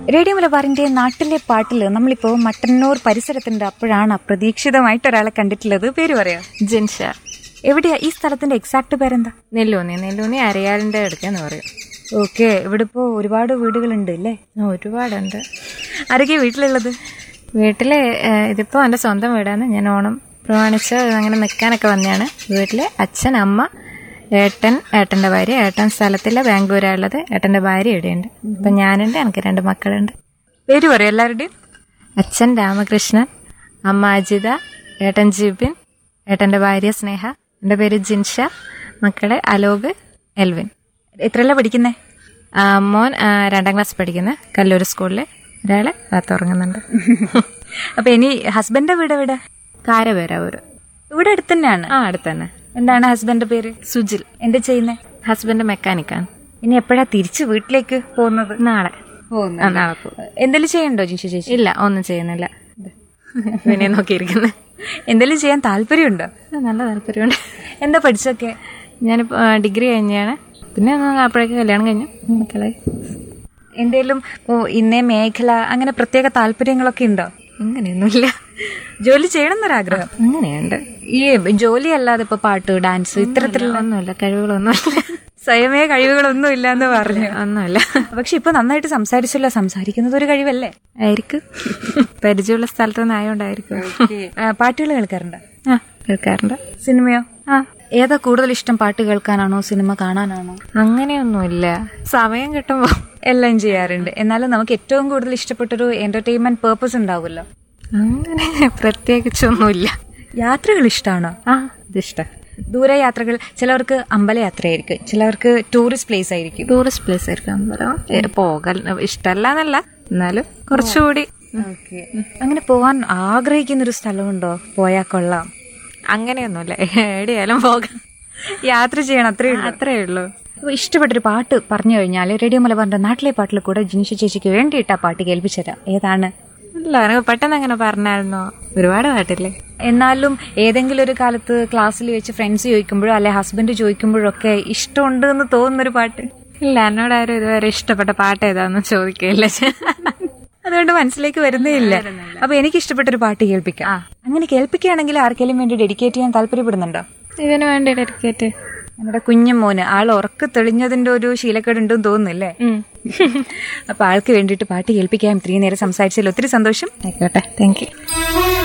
radio മലബാറിന്റെ നാട്ടിലെ പാട്ടിൽ നമ്മളിപ്പോ മട്ടന്നൂർ പരിസരത്തുണ്ട് അപ്പോഴാണ് അപ്രതീക്ഷിതമായിട്ട് ഒരാളെ കണ്ടിട്ടുള്ളത് പേര് പറയാ ജിൻഷ എവിടെയാ ഈ സ്ഥലത്തിന്റെ എക്സാക്ട് പേരെന്താ നെല്ലൂന്നി നെല്ലൂന്നി അരയാലിന്റെ അടുക്കെന്ന് പറയും ഓക്കെ ഇവിടെ ഇപ്പോ ഒരുപാട് വീടുകളുണ്ട് അല്ലേ ആ, ഒരുപാടുണ്ട് ആരൊക്കെയാ വീട്ടിലുള്ളത് വീട്ടില് ഏഹ്, ഇതിപ്പോ എന്റെ സ്വന്തം വീടാണ് ഞാൻ ഓണം പ്രമാണിച്ച് അങ്ങനെ നിൽക്കാനൊക്കെ വന്നതാണ് വീട്ടില് അച്ഛൻ അമ്മ ഏട്ടൻ ഏട്ടന്റെ ഭാര്യ ഏട്ടൻ സ്ഥലത്തില്ല ബാംഗ്ലൂരാണുള്ളത് ഏട്ടന്റെ ഭാര്യ ഇവിടെയുണ്ട് ഇപ്പൊ ഞാനുണ്ട് എനിക്ക് രണ്ട് മക്കളുണ്ട് പേര് പറയാം എല്ലാവരുടെയും അച്ഛൻ രാമകൃഷ്ണൻ അമ്മ അജിത ഏട്ടൻ ജിബിൻ ഏട്ടന്റെ ഭാര്യ സ്നേഹ എൻ്റെ പേര് ജിൻഷ മക്കള് അലോക് എൽവിൻ എത്രയല്ല പഠിക്കുന്നേ ആ, മോൻ ആ, രണ്ടാം ക്ലാസ് പഠിക്കുന്ന കല്ലൂർ സ്കൂളിൽ ഒരാള് കാത്ത് ഉറങ്ങുന്നുണ്ട് അപ്പൊ ഇനി ഹസ്ബൻഡിന്റെ വീട് എവിടെ കാരപേരാവൂര് ഇവിടെ അടുത്ത് തന്നെയാണ് ആ അടുത്ത് തന്നെ എന്താണ് ഹസ്ബൻഡിന്റെ പേര് സുജിൽ എന്താ ചെയ്യുന്നേ ഹസ്ബൻഡ് മെക്കാനിക്കാണ് ഇനി എപ്പോഴാ തിരിച്ച് വീട്ടിലേക്ക് പോകുന്നത് നാളെ ആ, നാളെ പോകും എന്തെങ്കിലും ചെയ്യണ്ടോ ജിൻഷു ചേച്ചി ഇല്ല ഒന്നും ചെയ്യുന്നില്ല പിന്നെ നോക്കിയിരിക്കുന്നത് എന്തെങ്കിലും ചെയ്യാൻ താല്പര്യമുണ്ടോ നല്ല താല്പര്യമുണ്ട് എന്താ പഠിച്ചൊക്കെ ഞാനിപ്പോ ആ, ഡിഗ്രി കഴിഞ്ഞാണ് പിന്നെ ഒന്ന് അപ്പോഴേക്ക് കല്യാണം കഴിഞ്ഞു മക്കളെ എന്തേലും ഇപ്പോ ഇന്നേ മേഖല അങ്ങനെ പ്രത്യേക താല്പര്യങ്ങളൊക്കെ ഉണ്ടോ അങ്ങനെയൊന്നുമില്ല ജോലി ചെയ്യണം എന്നൊരാഗ്രഹം അങ്ങനെയുണ്ട് ഈ ജോലി അല്ലാതെ ഇപ്പൊ പാട്ട് ഡാൻസ് ഇത്തരത്തിലുള്ള ഒന്നുമില്ല കഴിവുകളൊന്നുമില്ല സ്വയമേ കഴിവുകളൊന്നും ഇല്ലാന്ന് പറഞ്ഞു ഒന്നുമില്ല പക്ഷെ ഇപ്പൊ നന്നായിട്ട് സംസാരിച്ചല്ലോ സംസാരിക്കുന്നത് ഒരു കഴിവല്ലേ ആയിരിക്കും പരിചയമുള്ള സ്ഥലത്ത് നിന്ന് ആയതുകൊണ്ടായിരിക്കും ആ, പാട്ടുകൾ കേൾക്കാറുണ്ടോ ആ കേൾക്കാറുണ്ട് സിനിമയോ ആ ഏതാ കൂടുതൽ ഇഷ്ടം പാട്ട് കേൾക്കാനാണോ സിനിമ കാണാനാണോ അങ്ങനെയൊന്നുമില്ല സമയം കിട്ടുമ്പോ എല്ലാം ചെയ്യാറുണ്ട് എന്നാലും നമുക്ക് ഏറ്റവും കൂടുതൽ ഇഷ്ടപ്പെട്ടൊരു എന്റർടൈൻമെന്റ് പേർപ്പസ് ഉണ്ടാവുമല്ലോ അങ്ങനെ പ്രത്യേകിച്ചൊന്നുമില്ല യാത്രകൾ ഇഷ്ടമാണോ ആ ഇതിഷ്ട ദൂര യാത്രകൾ ചിലവർക്ക് അമ്പലയാത്രയായിരിക്കും ചിലവർക്ക് ടൂറിസ്റ്റ് പ്ലേസ് ആയിരിക്കും ടൂറിസ്റ്റ് പ്ലേസ് ആയിരിക്കും അമ്പലം ഏ, പോകൽ ഇഷ്ടമല്ല എന്നല്ല എന്നാലും കുറച്ചുകൂടി അങ്ങനെ പോവാൻ ആഗ്രഹിക്കുന്ന ഒരു സ്ഥലമുണ്ടോ പോയാ കൊള്ളാം അങ്ങനെയൊന്നുമില്ല എവിടെയായാലും പോകാം യാത്ര ചെയ്യണം അത്രേ ഉള്ളൂ അത്രേ ഉള്ളൂ അപ്പൊ ഇഷ്ടപ്പെട്ടൊരു പാട്ട് പറഞ്ഞു കഴിഞ്ഞാൽ റേഡിയോ മലബാറിന്റെ നാട്ടിലെ പാട്ടിൽ കൂടെ ജിനിഷ ചേച്ചിക്ക് വേണ്ടിയിട്ട് ആ പാട്ട് കേൾപ്പിച്ചുതരാം ഏതാണ് ഇല്ല എനിക്ക് പെട്ടെന്ന് അങ്ങനെ പറഞ്ഞായിരുന്നോ ഒരുപാട് പാട്ടില്ലേ എന്നാലും ഏതെങ്കിലും ഒരു കാലത്ത് ക്ലാസ്സിൽ വെച്ച് ഫ്രണ്ട്സ് ചോദിക്കുമ്പോഴോ അല്ലെ ഹസ്ബൻഡ് ചോദിക്കുമ്പോഴോ ഒക്കെ ഇഷ്ടമുണ്ട് എന്ന് തോന്നുന്നൊരു പാട്ട് ഇല്ല എന്നോട് ആരും ഇതുവരെ ഇഷ്ടപ്പെട്ട പാട്ട് ഏതാന്ന് ചോദിക്കില്ല അതുകൊണ്ട് മനസ്സിലേക്ക് വരുന്നേ ഇല്ല അപ്പൊ എനിക്ക് ഇഷ്ടപ്പെട്ടൊരു പാട്ട് കേൾപ്പിക്കാം അങ്ങനെ കേൾപ്പിക്കുകയാണെങ്കിൽ ആർക്കെങ്കിലും വേണ്ടി ഡെഡിക്കേറ്റ് ചെയ്യാൻ താല്പര്യപ്പെടുന്നുണ്ടോ ഇതിനു വേണ്ടി ഡെഡിക്കേറ്റ് നമ്മുടെ കുഞ്ഞും മോന് ആൾ ഉറക്ക തെളിഞ്ഞതിന്റെ ഒരു ശീലക്കേടുണ്ടെന്ന് തോന്നുന്നില്ലേ അപ്പൊ ആൾക്ക് വേണ്ടിയിട്ട് പാട്ട് കേൾപ്പിക്കാം ഇത്രയും നേരം സംസാരിച്ചതിൽ ഒത്തിരി സന്തോഷം ആയിക്കോട്ടെ താങ്ക് യു